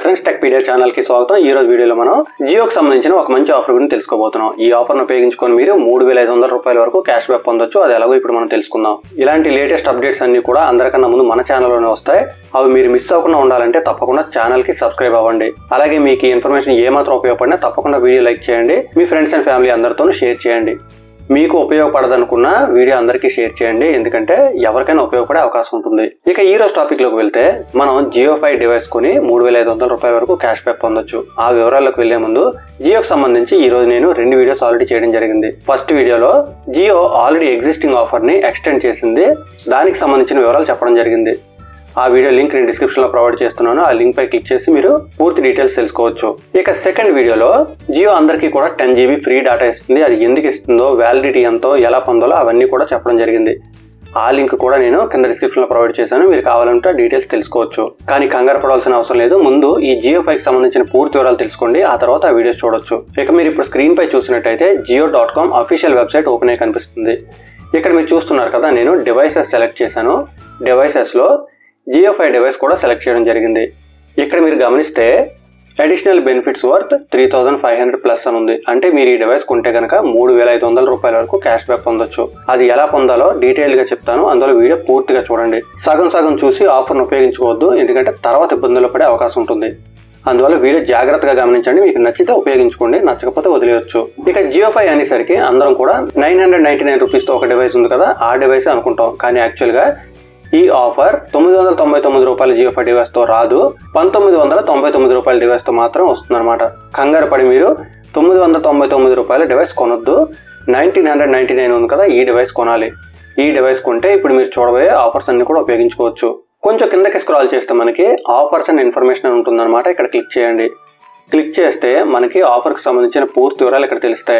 friends tech pedia channel కి స్వాగతం ఈ రోజు వీడియోలో మనం జియోకి సంబంధించిన ఒక మంచి ఆఫర్ గురించి తెలుసుకోబోతున్నాం ఈ ఆఫర్ ఉపయోగించుకొని మీరు మూడు వేల ఐదు వందల రూపాయల వరకు క్యాష్ బ్యాక్ పొందొచ్చు అది ఎలాగో ఇప్పుడు మనం తెలుసుకుందాం ఇలాంటి లేటెస్ట్ అప్డేట్స్ అన్ని కూడా అందరికన్నా ముందు మన ఛానల్లోనే వస్తాయి అవి మీరు మిస్ అవ్వకుండా ఉండాలంటే తప్పకుండా ఛానల్ కి సబ్స్క్రైబ్ అవ్వండి అలాగే మీకు ఈ ఇన్ఫర్మేషన్ ఏమాత్రం ఉపయోగపడినా తప్పకుండా వీడియో లైక్ చేయండి మీ ఫ్రెండ్స్ అండ్ ఫ్యామిలీ అందరితో షేర్ చేయండి మీకు ఉపయోగపడదనుకున్న వీడియో అందరికీ షేర్ చేయండి ఎందుకంటే ఎవరికైనా ఉపయోగపడే అవకాశం ఉంటుంది ఇక ఈ రోజు టాపిక్ లోకి వెళ్తే మనం జియో ఫైవ్ డివైస్ కొని మూడు వేల ఐదు వందల రూపాయల వరకు క్యాష్ బ్యాక్ పొందొచ్చు ఆ వివరాల్లోకి వెళ్లే ముందు జియోకి సంబంధించి ఈ రోజు నేను రెండు వీడియోస్ ఆల్రెడీ చేయడం జరిగింది ఫస్ట్ వీడియోలో జియో ఆల్రెడీ ఎగ్జిస్టింగ్ ఆఫర్ ని ఎక్స్టెండ్ చేసింది దానికి సంబంధించిన వివరాలు చెప్పడం జరిగింది ఆ వీడియో లింక్ నేను డిస్క్రిప్షన్ లో ప్రొవైడ్ చేస్తున్నాను ఆ లింక్ పై క్లిక్ చేసి మీరు పూర్తి డీటెయిల్స్ తెలుసుకోవచ్చు ఇక సెకండ్ వీడియోలో జియో అందరికీ కూడా టెన్ జీబీ ఫ్రీ డేటా ఇస్తుంది అది ఎందుకు ఇస్తుందో వ్యాలిడిటీ ఎంతో ఎలా పొందాలో అవన్నీ కూడా చెప్పడం జరిగింది ఆ లింక్ కూడా నేను కింద డిస్క్రిప్షన్ లో ప్రొవైడ్ చేశాను మీరు కావాలంటే డీటెయిల్స్ తెలుసుకోవచ్చు కానీ కంగారు పడాల్సిన అవసరం లేదు ముందు ఈ జియో ఫైవ్ కి సంబంధించిన పూర్తి వివరాలు తెలుసుకోండి ఆ తర్వాత ఆ వీడియోస్ చూడొచ్చు ఇక మీరు ఇప్పుడు స్క్రీన్ పై చూసినట్టయితే Jio dot com official website open అయ్యి కనిపిస్తుంది ఇక్కడ మీరు చూస్తున్నారు కదా నేను డివైసెస్ సెలెక్ట్ చేశాను డివైసెస్ లో జియో ఫైవ్ డివైస్ కూడా సెలెక్ట్ చేయడం జరిగింది ఇక్కడ మీరు గమనిస్తే additional benefits worth three thousand five hundred plus అని ఉంది అంటే మీరు ఈ డివైస్ కొంటే కనుక మూడు వేల ఐదు వందల రూపాయల వరకు క్యాష్ బ్యాక్ పొందొచ్చు అది ఎలా పొందాలో డీటెయిల్ గా చెప్తాను అందులో వీడియో పూర్తిగా చూడండి సగం సగం చూసి ఆఫర్ను ఉపయోగించుకోవద్దు ఎందుకంటే తర్వాత ఇబ్బందులు పడే అవకాశం ఉంటుంది అందువల్ల వీడియో జాగ్రత్తగా గమనించండి మీకు నచ్చితే ఉపయోగించుకోండి నచ్చకపోతే వదిలేయచ్చు ఇక జియో ఫైవ్ అనేసరికి అందరం కూడా nine hundred ninety nine rupees తో ఒక డివైస్ ఉంది కదా ఆ డివైస్ అనుకుంటాం కానీ యాక్చువల్ గా ఈ ఆఫర్ తొమ్మిది వందల తొంభై తొమ్మిది రూపాయల జియో ఫైవ్ డివైస్ తో రాదు పంతొమ్మిది వందల తొంభై తొమ్మిది రూపాయల డివైస్ తో మాత్రం వస్తుందన్నమాట కంగారు పడి మీరు తొమ్మిది వందల తొంభై తొమ్మిది రూపాయల డివైస్ కొనొద్దు నైన్టీన్ హండ్రెడ్ నైన్టీ నైన్ ఉంది కదా ఈ డివైస్ కొనాలి ఈ డివైస్ కొంటే ఇప్పుడు మీరు చూడబోయే ఆఫర్స్ అన్ని కూడా ఉపయోగించుకోవచ్చు కొంచెం కిందకి స్క్రాల్ చేస్తే మనకి ఆఫర్స్ అండ్ ఇన్ఫర్మేషన్ అని ఉంటుందన్నమాట ఇక్కడ క్లిక్ చేయండి క్లిక్ చేస్తే మనకి ఆఫర్కి సంబంధించిన పూర్తి వివరాలు ఇక్కడ తెలుస్తాయి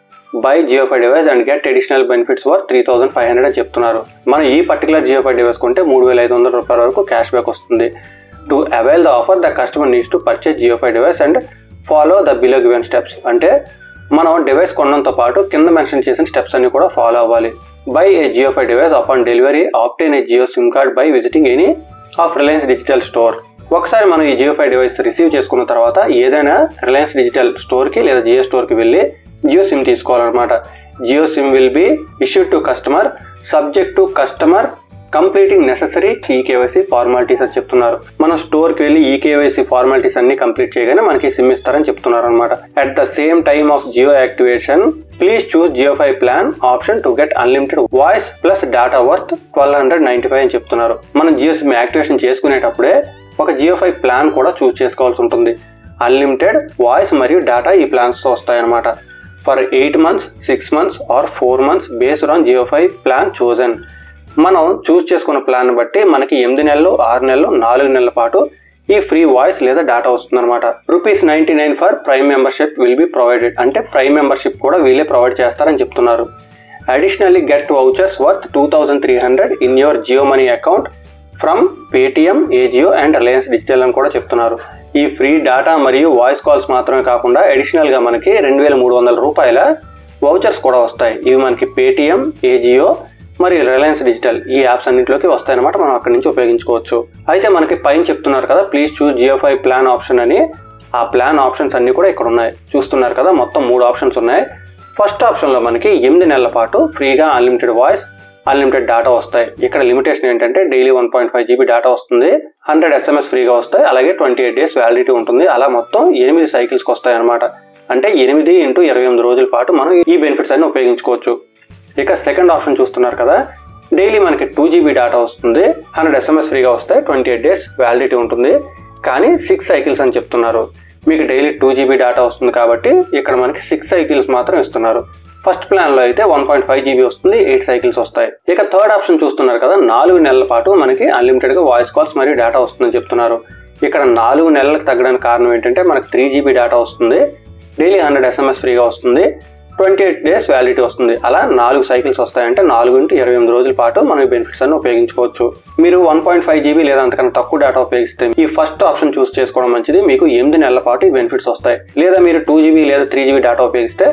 buy Jio five device and get additional benefits worth three thousand five hundred అని చెప్తున్నారు మనం ఈ పర్టికులర్ జియో ఫైవ్ డివైస్ కొంటే మూడు వేల ఐదు వందల రూపాయల వరకు క్యాష్ బ్యాక్ వస్తుంది to avail the offer the customer needs to purchase Jio five device and follow the below given steps అంటే మనం డివైస్ కొనడంతో పాటు కింద మెన్షన్ చేసిన స్టెప్స్ అన్ని కూడా ఫాలో అవ్వాలి buy a Jio five device upon delivery obtain a Jio SIM card by visiting any of Reliance digital store ఒకసారి మనం ఈ జియో ఫైవ్ డివైస్ రిసీవ్ చేసుకున్న తర్వాత ఏదైనా రిలయన్స్ డిజిటల్ స్టోర్కి లేదా జియో స్టోర్కి వెళ్ళి జియో సిమ్ తీసుకోవాలన్నమాట Jio SIM will be issued to customer subject to customer completing necessary eKYC formalities అని చెప్తున్నారు మన స్టోర్ కి వెళ్ళి ఈకేవైసీ ఫార్మాలిటీస్ అన్ని కంప్లీట్ చేయగానే మనకి సిమ్ ఇస్తారని చెప్తున్నారు అనమాట at the same time of Jio activation please choose Jio five plan option to get unlimited voice plus data worth twelve hundred ninety five అని చెప్తున్నారు మనం జియో సిమ్ యాక్టివేషన్ చేసుకునేటప్పుడే ఒక జియో ఫైవ్ ప్లాన్ కూడా చూస్ చేసుకోవాల్సి ఉంటుంది అన్లిమిటెడ్ వాయిస్ మరియు డేటా ఈ ప్లాన్స్ తో వస్తాయన్నమాట for eight months six months or four months based on Jio five plan chosen మనం చూస్ చేసుకున్న ప్లాన్ బట్టి మనకి ఎనిమిది నెలలు ఆరు నెలలు నాలుగు నెలల పాటు ఈ ఫ్రీ వాయిస్ లేదా డేటా వస్తుందన్నమాట rupees ninety nine for prime membership will be provided అంటే ప్రైమ్ మెంబర్షిప్ కూడా వీళ్ళే ప్రొవైడ్ చేస్తారని చెప్తున్నారు additionally get vouchers worth two thousand three hundred in your Jio money account from Paytm AJIO and Reliance digital అని కూడా చెప్తున్నారు ఈ ఫ్రీ డేటా మరియు వాయిస్ కాల్స్ మాత్రమే కాకుండా అడిషనల్ గా మనకి రెండు వేల మూడు వందల రూపాయల వౌచర్స్ కూడా వస్తాయి ఇవి మనకి పేటిఎం ఏజియో మరియు రిలయన్స్ డిజిటల్ ఈ యాప్స్ అన్నింటిలోకి వస్తాయన్నమాట మనం అక్కడి నుంచి ఉపయోగించుకోవచ్చు అయితే మనకి పైన చెప్తున్నారు కదా please choose Jio five plan option అని ఆ ప్లాన్ ఆప్షన్స్ అన్ని కూడా ఇక్కడ ఉన్నాయి చూస్తున్నారు కదా మొత్తం మూడు ఆప్షన్స్ ఉన్నాయి ఫస్ట్ ఆప్షన్ లో మనకి ఎనిమిది నెలల పాటు ఫ్రీగా అన్లిమిటెడ్ వాయిస్ అన్లిమిటెడ్ డేటా వస్తాయి ఇక్కడ లిమిటేషన్ ఏంటంటే daily one point five GB data వస్తుంది హండ్రెడ్ ఎస్ఎంఎస్ ఫ్రీగా వస్తాయి అలాగే ట్వంటీ ఎయిట్ డేస్ వ్యాలిడిటీ ఉంటుంది అలా మొత్తం ఎనిమిది సైకిల్స్కి వస్తాయి అనమాట అంటే ఎనిమిది ఇంటూ ఇరవై ఎనిమిది రోజుల పాటు మనం ఈ బెనిఫిట్స్ అన్ని ఉపయోగించుకోవచ్చు ఇక సెకండ్ ఆప్షన్ చూస్తున్నారు కదా డైలీ మనకి టూ జీబీ డేటా వస్తుంది హండ్రెడ్ ఎస్ఎంఎస్ ఫ్రీగా వస్తాయి ట్వంటీ ఎయిట్ డేస్ వ్యాలిడిటీ ఉంటుంది కానీ సిక్స్ సైకిల్స్ అని చెప్తున్నారు మీకు డైలీ టూ జీబీ డేటా వస్తుంది కాబట్టి ఇక్కడ మనకి సిక్స్ సైకిల్స్ మాత్రం ఇస్తున్నారు ఫస్ట్ ప్లాన్ లో అయితే వన్ పాయింట్ ఫైవ్ జీబీ వస్తుంది ఎయిట్ సైకిల్స్ వస్తాయి ఇక థర్డ్ ఆప్షన్ చూస్తున్నారు కదా నాలుగు నెలల పాటు మనకి అన్లిమిటెడ్ గా వాయిస్ కాల్స్ మరియు డేటా వస్తుందని చెప్తున్నారు ఇక్కడ నాలుగు నెలలకు తగ్గడానికి కారణం ఏంటంటే మనకి త్రీ జీబీ డేటా వస్తుంది డైలీ హండ్రెడ్ ఎస్ఎంఎస్ ఫ్రీగా వస్తుంది ట్వంటీ ఎయిట్ డేస్ వ్యాలిడిటీ వస్తుంది అలా నాలుగు సైకిల్స్ వస్తాయంటే నాలుగు ఇంటూ ఇరవై ఎనిమిది రోజుల పాటు మనం ఈ బెనిఫిట్స్ అన్ని ఉపయోగించుకోవచ్చు మీరు వన్ పాయింట్ ఫైవ్ జీబీ లేదా అంతకన్నా తక్కువ డేటా ఉపయోగిస్తే ఈ ఫస్ట్ ఆప్షన్ చూస్ చేసుకోవడం మంచిది మీకు ఎనిమిది నెలల పాటు ఈ బెనిఫిట్స్ వస్తాయి లేదా మీరు టూ జీబీ లేదా త్రీ జీబీ డేటా ఉపయోగిస్తే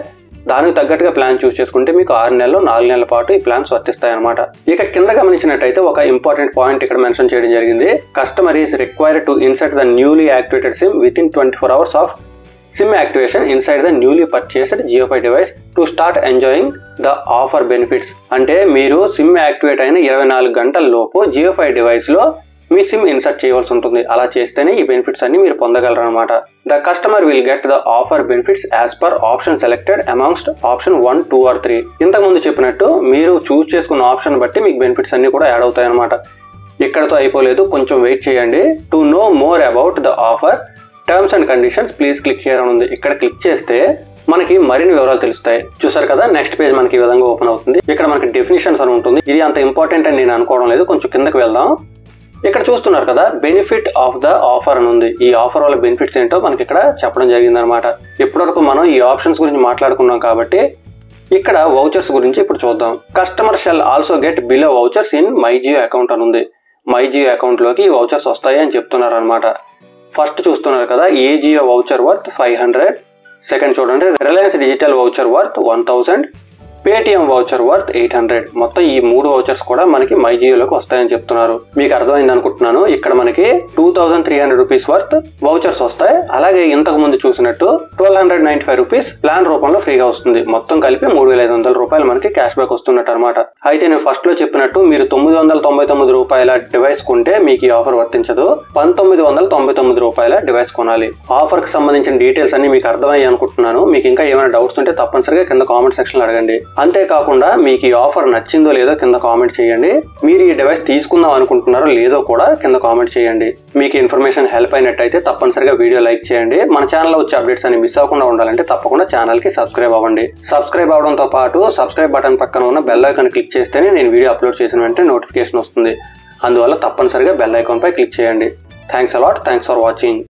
దానికి తగ్గట్టుగా ప్లాన్ చూస్ చేసుకుంటే మీకు ఆరు నెలలు నాలుగు నెలల పాటు ఈ ప్లాన్స్ వర్తిస్తాయి అనమాట ఇక కింద గమనించినట్టయితే ఒక ఇంపార్టెంట్ పాయింట్ ఇక్కడ మెన్షన్ చేయడం జరిగింది customer is required to insert the newly activated SIM within twenty four hours of SIM activation inside the newly purchased Jio five device to start enjoying the offer benefits అంటే మీరు SIM activate అయిన ఇరవై నాలుగు గంటల లోపు Jio five device లో మీ SIM insert చేయవలసి ఉంటుంది అలా చేస్తేనే ఈ బెనిఫిట్స్ అన్ని మీరు పొందగలరు అనమాట the customer will get the offer benefits as per option selected amongst option one two or three ఇంతకు ముందు చెప్పినట్టు మీరు చూస్ చేసుకున్న ఆప్షన్ బట్టి మీకు బెనిఫిట్స్ అన్ని కూడా యాడ్ అవుతాయి అనమాట ఇక్కడతో అయిపోలేదు కొంచెం వెయిట్ చేయండి to know more about the offer terms and conditions please click here అని ఉంది ఇక్కడ క్లిక్ చేస్తే మనకి మరిన్ని వివరాలు తెలుస్తాయి చూసారు కదా నెక్స్ట్ పేజ్ మనకి ఈ విధంగా ఓపెన్ అవుతుంది ఇక్కడ మనకి డెఫినేషన్స్ అని ఉంటుంది ఇది అంత ఇంపార్టెంట్ అని నేను అనుకోవడం లేదు కొంచెం కిందకి వెళ్దాం ఇక్కడ చూస్తున్నారు కదా బెనిఫిట్ ఆఫ్ ద ఆఫర్ అని ఉంది ఈ ఆఫర్ వల్ల బెనిఫిట్స్ ఏంటో మనకి ఇక్కడ చెప్పడం జరిగింది అనమాట ఇప్పటివరకు మనం ఈ ఆప్షన్స్ గురించి మాట్లాడుకున్నాం కాబట్టి ఇక్కడ వౌచర్స్ గురించి ఇప్పుడు చూద్దాం customer shall also get below vouchers in my Jio account అని ఉంది మై జియో అకౌంట్ లోకి ఈ వౌచర్స్ వస్తాయి అని చెప్తున్నారు అనమాట ఫస్ట్ చూస్తున్నారు కదా a Jio voucher worth five hundred second చూడండి Reliance digital voucher worth one thousand Paytm voucher worth eight hundred మొత్తం ఈ మూడు వౌచర్స్ కూడా మనకి మై జియోలోకి వస్తాయని చెప్తున్నారు మీకు అర్థమైంది అనుకుంటున్నాను ఇక్కడ మనకి two thousand three hundred rupees worth vouchers వస్తాయి అలాగే ఇంతకు ముందు చూసినట్టు twelve hundred ninety five rupees plan రూపంలో ఫ్రీగా వస్తుంది మొత్తం కలిపి మూడు వేల ఐదు వందల రూపాయలు మనకి క్యాష్ బ్యాక్ వస్తున్నట్టు అనమాట అయితే నేను ఫస్ట్ లో చెప్పినట్టు మీరు తొమ్మిది వందల తొంభై తొమ్మిది రూపాయల డివైస్ కొంటే మీకు ఈ ఆఫర్ వర్తించదు పంతొమ్మిది వందల తొంభై తొమ్మిది రూపాయల డివైస్ కొనాలి ఆఫర్ కి సంబంధించిన డీటెయిల్స్ అన్ని మీకు అర్థమయ్యాయి అనుకుంటున్నాను మీకు ఇంకా ఏమైనా డౌట్స్ ఉంటే తప్పనిసరిగా కింద కామెంట్ సెక్షన్ లో అడగండి అంతేకాకుండా మీకు ఈ ఆఫర్ నచ్చిందో లేదో కింద కామెంట్ చేయండి మీరు ఈ డివైస్ తీసుకుందాం అనుకుంటున్నారో లేదో కూడా కింద కామెంట్ చేయండి మీకు ఇన్ఫర్మేషన్ హెల్ప్ అయినట్టయితే తప్పనిసరిగా వీడియో లైక్ చేయండి మన ఛానల్లో వచ్చే అప్డేట్స్ అన్ని మిస్ అవ్వకుండా ఉండాలంటే తప్పకుండా ఛానల్ కి సబ్స్క్రైబ్ అవ్వండి సబ్స్క్రైబ్ అవడంతో పాటు సబ్స్క్రైబ్ బటన్ పక్కన ఉన్న బెల్ ఐకాన్ క్లిక్ చేస్తేనే నేను వీడియో అప్లోడ్ చేసిన వెంటనే నోటిఫికేషన్ వస్తుంది అందువల్ల తప్పనిసరిగా బెల్ ఐకాన్ పై క్లిక్ చేయండి thanks a lot thanks for watching